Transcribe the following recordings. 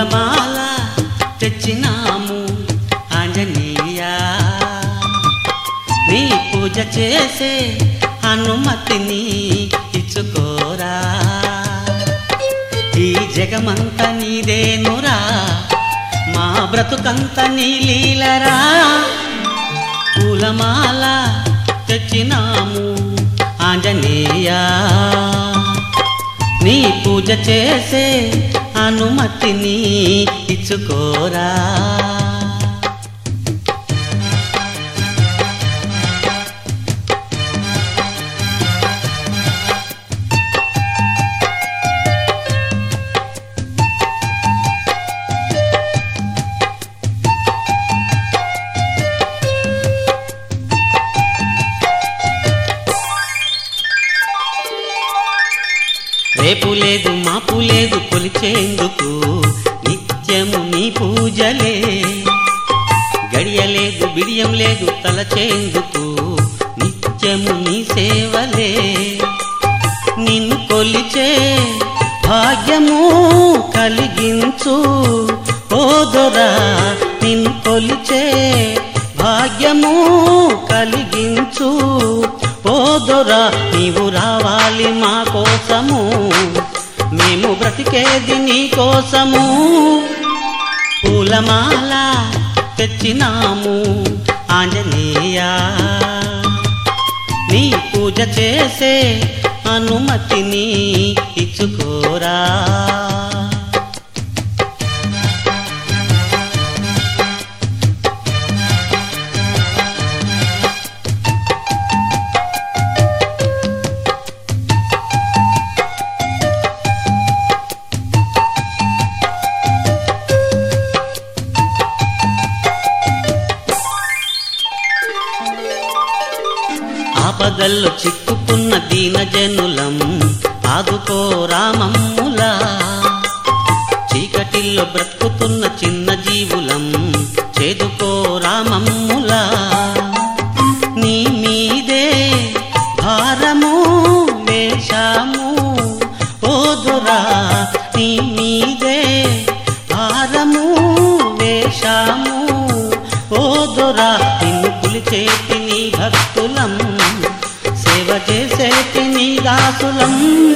పూలమాల తెచ్చినాము ఆంజనేయా నీ పూజ చేసే అనుమతిని ఇచ్చుకోరా ఈ జగమంత నీదేనురా మా బ్రతుకంత నీ లీలరా పూలమాల తెచ్చినాము ఆంజనేయా నీ పూజ చేసే అనుమతిని ఇచ్చుకోరా రేపు లేదు మాపు లేదు కొలిచేందుకు నిత్యము నీ పూజలే గడియలేదు బిడియం లేదు తలచేందుకు నిత్యము నీ సేవలే నిన్ను కొలిచే భాగ్యము కలిగించు ఓదొరా నిన్ను కొలిచే భాగ్యము కలిగించు ఓదొరా నీవు రావాలి మా కోసము మేము బ్రతికేది నీ కోసము పూలమాల తెచ్చినాము ఆంజనేయా నీ పూజ చేసే అనుమతిని ఇచ్చుకోరా ఆపదల్లో చిక్కుకున్న దీన జనులం ఆదుకో రామమ్ములా చీకటిల్లో బ్రతుకుతున్న చిన్న జీవులం చేదుకో రామమ్ములా నీ మీదే భారము వేషాము ఓదురా నీ మీదే భారము వేషాము ఓదురా నిన్ను పిలిచేటి నీ భక్తులం సేవ చేసేటి నీ దాసులం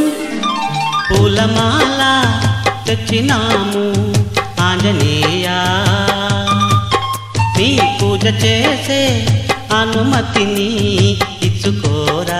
పూలమాల తెచ్చినాము ఆంజనేయా నీ పూజ చేసే అనుమతిని ఇచ్చుకోరా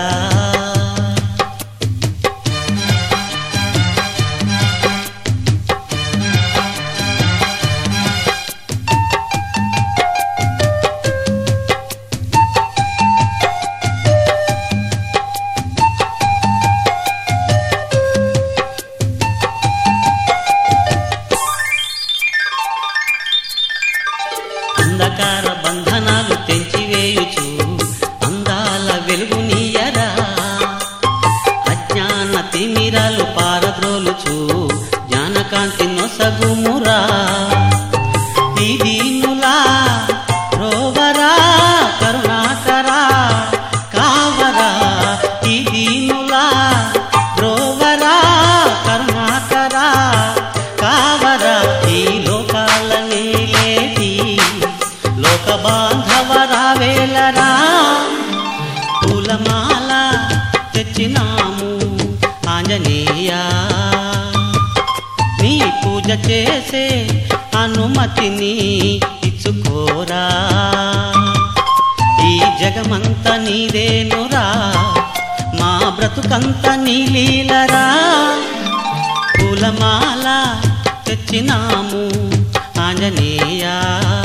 అంధకార బంధనాలు తెంచివేయుచు అందాల వెలుగునీయరా అజ్ఞాన తిమిరాలు పారద్రోలుచు జ్ఞానకాంతి నొసగుమురా ఈ దీనులా రోవరా కరుణాకరా కావరా ఈ దీనులా రోవరా కరుణాకరా కావరా ఈ లోకాల నేలేటి లోక బాంధవరావేలరా పూలమాల తెచ్చినాము ఆంజనేయా నీ పూజ చేసే అనుమతిని ఇచ్చుకోరా ఈ జగమంత నీదేనురా మా బ్రతుకంత నీ లీలరా పూలమాల తెచ్చినాము ఆంజనేయా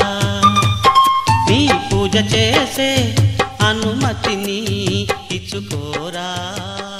నీ పూజ చేసే అనుమతిని ఇచ్చుకోరా